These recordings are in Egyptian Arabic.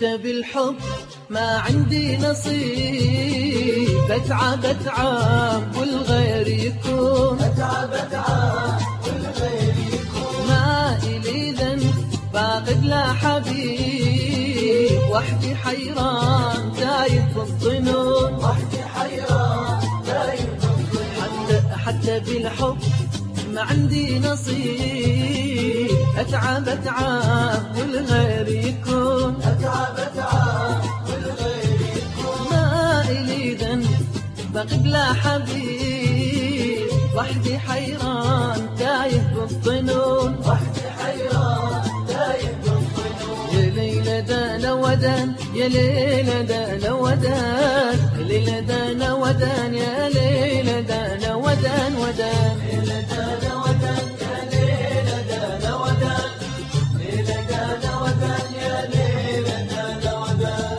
حتى بالحب ما عندي نصيب اتعب اتعب والغير يكون اتعب اتعب والغير يكون ما الي ذنب فاقد لا حبيب وحدي حيران تايه بالظنون وحدي حيران دايم حتى حتى بالحب ما عندي نصيب اتعب اتعب والغير يكون اتعب اتعب والغير يكون ما الي ذنب فقد لا حبيب وحدي حيران تايه بالظنون وحدي حيران دايم بالظنون يا ليلى دانا ودان يا ليلى دانا ودان يا ليلى دانا ودان يا ليلى دانا ودان ودان ليلة دانا ودان يا ليلة دانا ودان ليلة دانا ودان يا ليلة دانا ودان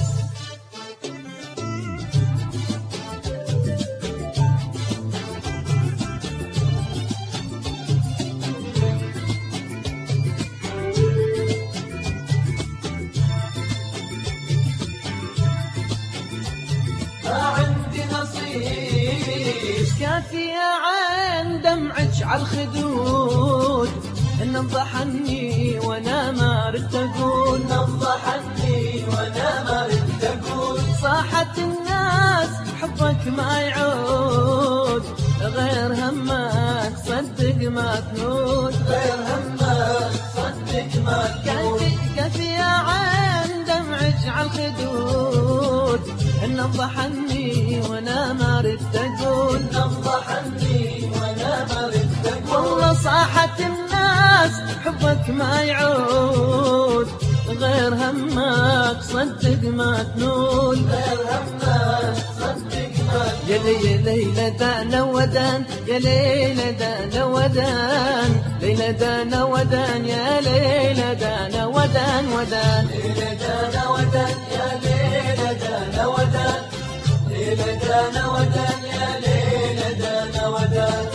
ما عندي نصيب كافي يا عين دمعك على الخدود ان انضحني وانا ما ردت اقول نضحني وانا ما ردت اقول صاحت الناس حبك ما يعود غير همك صدق ما تنود غير همك صدق ما تقول كافي كافي يا عين دمعك على الخدود ان انضحني وانا ما ردت اقول نضحني وانا ما ردت اقول والله صاحت الناس حبك ما يعود غير همك صدق ما تنول غير همك صدق ما يا لي يا ليلى دانا ودان يا ليلى دانا ودان ليلى دانا ودان يا ليلى دانا ودان ودان ليلة دانا ودان يا ليلة دانا ودان ليلة دانا ودان يا ليلة دانا ودان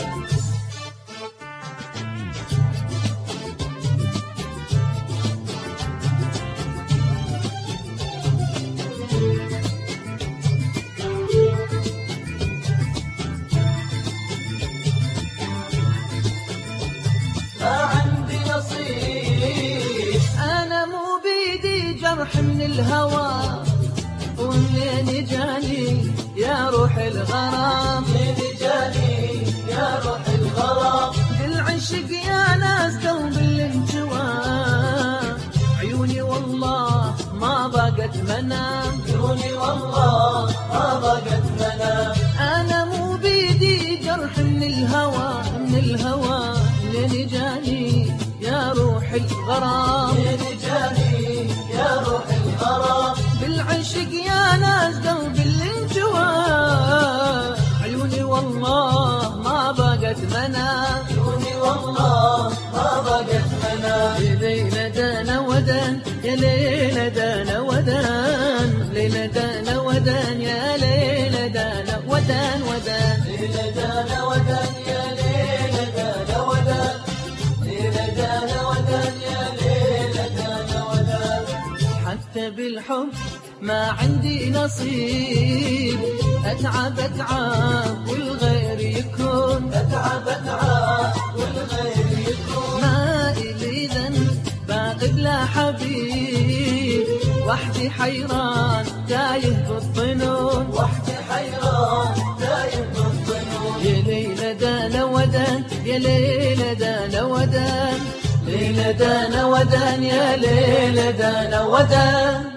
ما عندي نصيب انا مو بيدي جرح من الهوى ومنين جاني يا روح الغرام من جاني يا روح الغرام بالعشق يا ناس قلب الانجوى عيوني والله ما ضاقت منام دوني والله ما ضاقت منام انا مو بيدي جرح من الهوى من الهوى لين جاني يا روح الغرام من جاني يا روح الغرام بالعشق يا ناس قلب الانجوى عيوني والله ما ضاقت منام دوني والله ما ضاقت منام يا ليلى دانا ودان يا ليلى دانا ودان ليلى دانا ودان يا ليلى دانا ودان ودان ليلة دانا ودان يا ليلة دانا ودان ليلة دانا ودان يا ليلة دانا ودان حتى بالحب ما عندي نصيب اتعب اتعب والغير يكون اتعب اتعب والغير يكون ما الي ذنب باقد لا حبيب وحدي حيران تايه بالظنون وحدي حيران دايم بالظنون يا ليلى دانا ودان يا ليلى دانا ودان ليلى دانا ودان يا ليلى دانا ودان